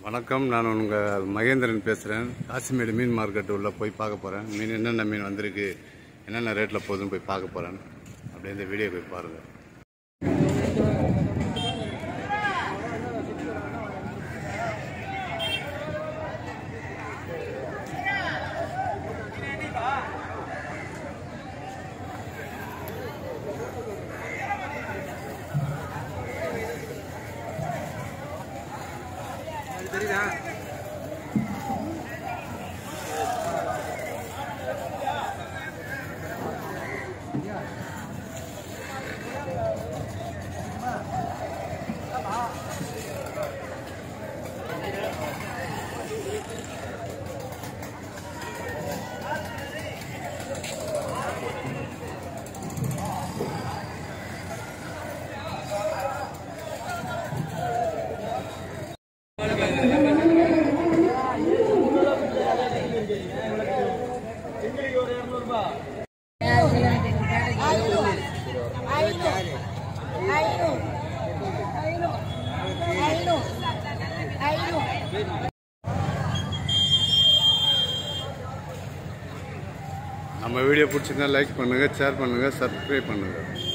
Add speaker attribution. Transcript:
Speaker 1: வணக்கம் நான் உங்கள் மகேந்திரன் பேசுகிறேன் காசிமேடு மீன் மார்க்கெட் உள்ள போய் பார்க்க போகிறேன் மீன் என்னென்ன மீன் வந்திருக்கு என்னென்ன ரேட்டில் போகுதுன்னு போய் பார்க்க போகிறேன் அப்படியே இந்த வீடியோ போய் பாருங்கள்
Speaker 2: தெரியுதா
Speaker 1: நம்ம வீடியோ பிடிச்சிருந்தா லைக் பண்ணுங்கள் ஷேர் பண்ணுங்கள் சப்ஸ்கிரைப் பண்ணுங்கள்